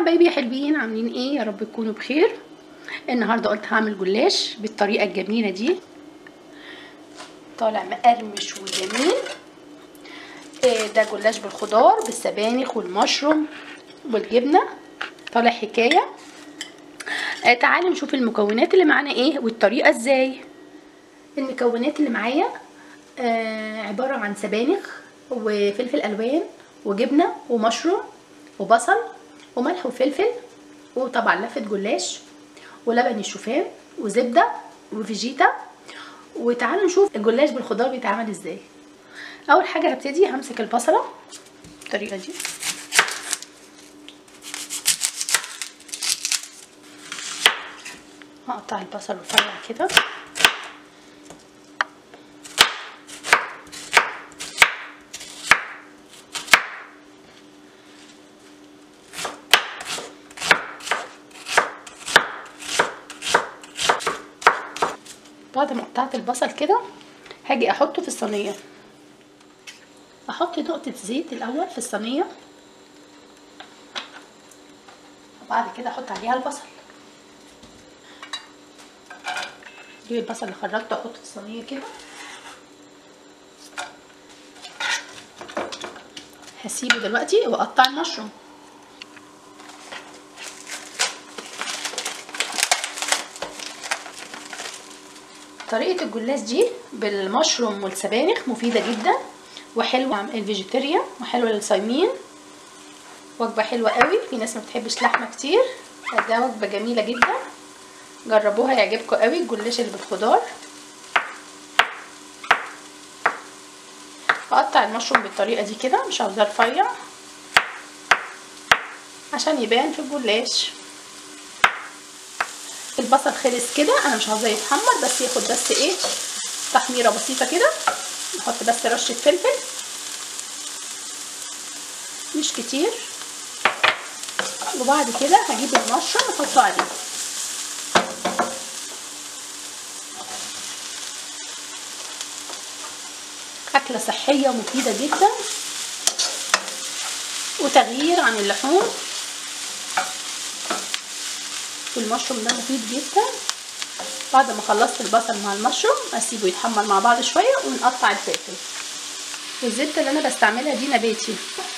حبايبي يا حلوين عاملين ايه يا رب تكونوا بخير النهارده قلت هعمل جلاش بالطريقه الجميله دي طالع مقرمش وجميل إيه ده جلاش بالخضار بالسبانخ والمشروم والجبنه طالع حكايه آه تعالوا نشوف المكونات اللي معانا ايه والطريقه ازاي المكونات اللي معايا آه عباره عن سبانخ وفلفل الوان وجبنه ومشروم وبصل وملح وفلفل وطبعا لفه جلاش ولبن الشوفان وزبده وفيجيتا وتعالوا نشوف الجلاش بالخضار بيتعمل ازاي اول حاجه هبتدي همسك البصله بالطريقه دي هقطع البصل رفيع كده بعد ما قطعت البصل كده هاجي احطه في الصينيه احط نقطه زيت الاول في الصينيه وبعد كده احط عليها البصل اجيب البصل اللي خرجته احطه في الصينيه كده هسيبه دلوقتي واقطع المشروم طريقة الجلاش دي بالمشروم والسبانخ مفيدة جدا وحلوة الفيجيتيريان وحلوة للصايمين وجبة حلوة قوي في ناس ما بتحبش لحمة كتير ده وجبة جميلة جدا جربوها يعجبكم قوي الجلاش اللي بالخضار هقطع المشروم بالطريقة دي كده مش عاوزاه رفيع عشان يبان في الجلاش البصل خلص كده انا مش عاوزاه يتحمر بس ياخد بس ايه تحميره بسيطه كده نحط بس رشه فلفل مش كتير وبعد كده هجيب المشروم احطه عليه اكله صحيه ومفيده جدا وتغيير عن اللحوم المشروم ده مفيد جدا بعد ما خلصت البصل مع المشروم اسيبه يتحمر مع بعض شويه ونقطع الفلفل والزبده اللي انا بستعملها دي نباتي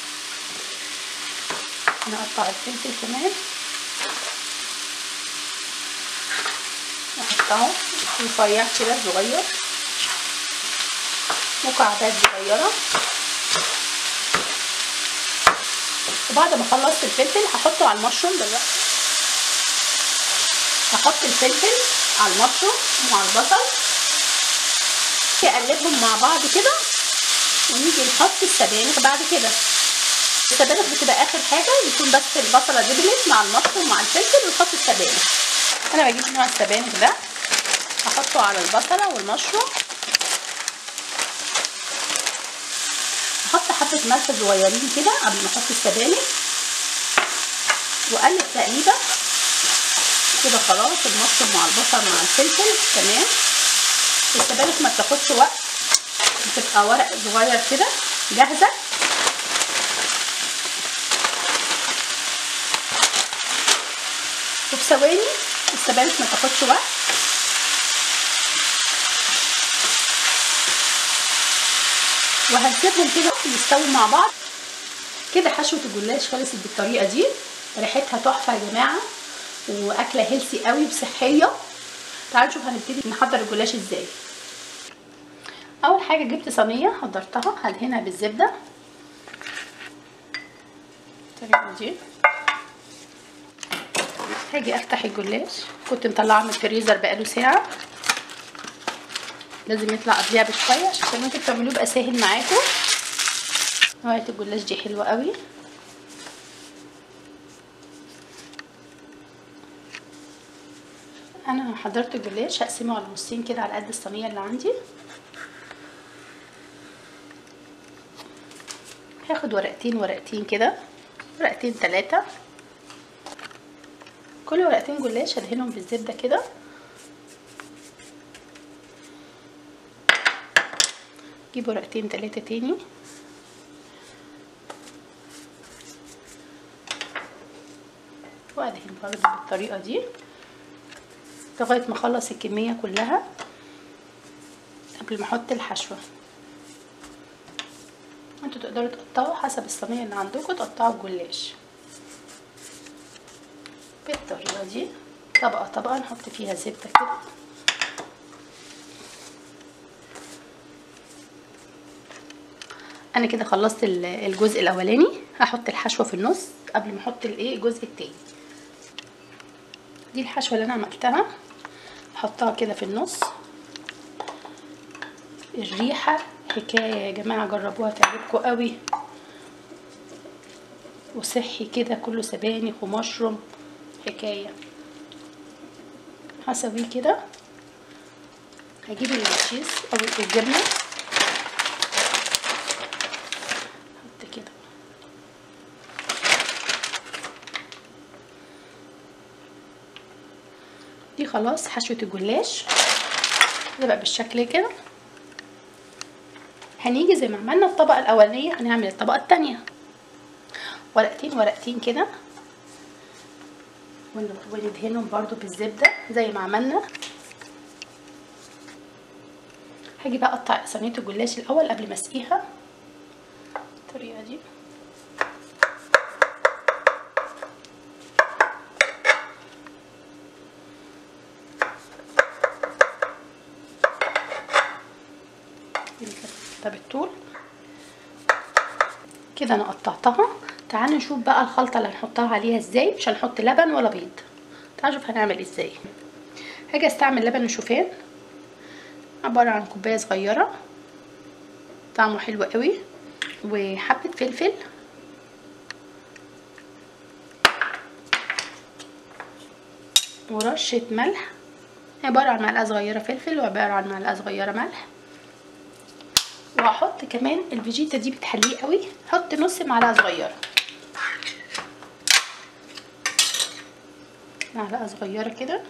نقطع الفلفل كمان نقطعه رفيع كده صغير مكعبات صغيره وبعد ما خلصت الفلفل هحطه على المشروم دلوقتي هحط الفلفل على المشروم ومع البصل نقلبهم مع بعض كده ونيجي نحط السبانخ بعد كده السبانخ بتبقى اخر حاجه يكون بس البصله دبلت مع المشروم مع الفلفل ونحط السبانخ انا بجيب نوع السبانخ ده احطه على البصله والمشروم احط حبه ملح صغيرين كده قبل ما احط السبانخ واقلب تقليبه كده خلاص المشروم مع البصل مع الفلفل تمام السبانخ ما بتاخدش وقت بتبقى ورق صغير كده جاهزه وفي ثواني السبانخ ما تاخدش وقت وهنسيبهم كده يستووا مع بعض كده حشوه الجلاش خلصت بالطريقه دي ريحتها تحفه يا جماعه واكله هيلسي قوي وصحيه تعالوا نشوف هنبتدي نحضر الجلاش ازاي اول حاجه جبت صينيه حضرتها هدهنها بالزبده الطريقه دي هاجي افتح الجلاش كنت مطلعاه من الفريزر بقاله ساعه لازم يطلع قبلها بشويه عشان انتوا بتعملوه يبقى سهل معاكم نوعيه الجلاش دي حلوه قوي انا حضرت الجلاش هقسمه على نصين كده على قد الصينيه اللي عندي هاخد ورقتين ورقتين كده ورقتين ثلاثه كل ورقتين جلاش هدهنهم بالزبده كده جيب ورقتين ثلاثه تاني وادهن برضه بالطريقه دي لغايه ما اخلص الكميه كلها قبل ما احط الحشوه انتوا تقدروا تقطعوا حسب الصينيه اللي عندكم تقطعوا الجلاش بالطريقه دي طبقه طبقه نحط فيها زبده كده انا كده خلصت الجزء الاولاني هحط الحشوه في النص قبل ما احط الايه الجزء التاني دي الحشوه اللي انا عملتها احطها كده في النص الريحه حكايه يا جماعه جربوها تعجبكم قوي وصحي كده كله سبانخ ومشروم حكايه هسويه كده هجيب التشيز او الجبنه احط كده دي خلاص حشوه الجلاش ده بقى بالشكل كده هنيجي زي ما عملنا الطبقه الاولانيه هنعمل الطبقه الثانيه ورقتين ورقتين كده وندهنهم برضو بالزبده زي ما عملنا هاجي بقى اقطع صينيه الجلاش الاول قبل ما اسقيها بالطريقه دي ده بالطول كده انا قطعتها تعالوا نشوف بقى الخلطه اللي هنحطها عليها ازاي مش هنحط لبن ولا بيض تعالوا نشوف هنعمل ازاي هاجي استعمل لبن الشوفان عباره عن كوبايه صغيره طعمه حلو قوي وحبه فلفل ورشه ملح عباره عن معلقه صغيره فلفل وعباره عن معلقه صغيره ملح وهحط كمان الفيجيتا دي بتحليه قوي حط نص معلقه صغيره معلقه صغيره كده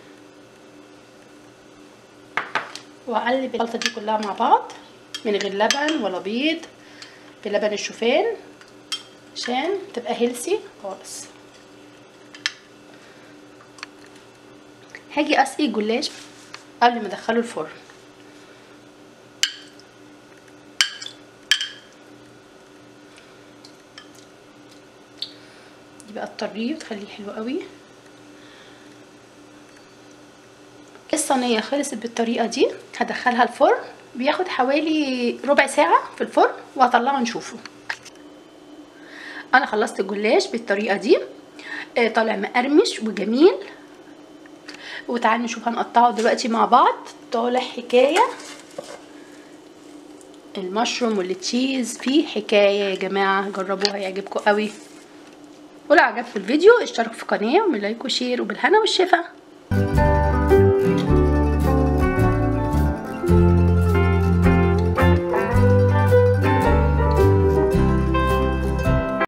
واقلب الخلطه دي كلها مع بعض من غير لبن ولا بيض بلبن الشوفان عشان تبقى هيلسي خالص هاجي اسقي الجلاش قبل ما ادخله الفرن دي بقى تطريه وتخليه حلو قوي الصينيه خلصت بالطريقه دي هدخلها الفرن بياخد حوالي ربع ساعه في الفرن وهطلعه نشوفه انا خلصت الجلاش بالطريقه دي طالع مقرمش وجميل وتعالوا نشوف هنقطعه دلوقتي مع بعض طالع حكايه المشروم والتشيز فيه حكايه يا جماعه جربوها يعجبكم قوي ولو عجبكم الفيديو اشتركوا في القناه ومن لايك وشير وبالهنا والشفا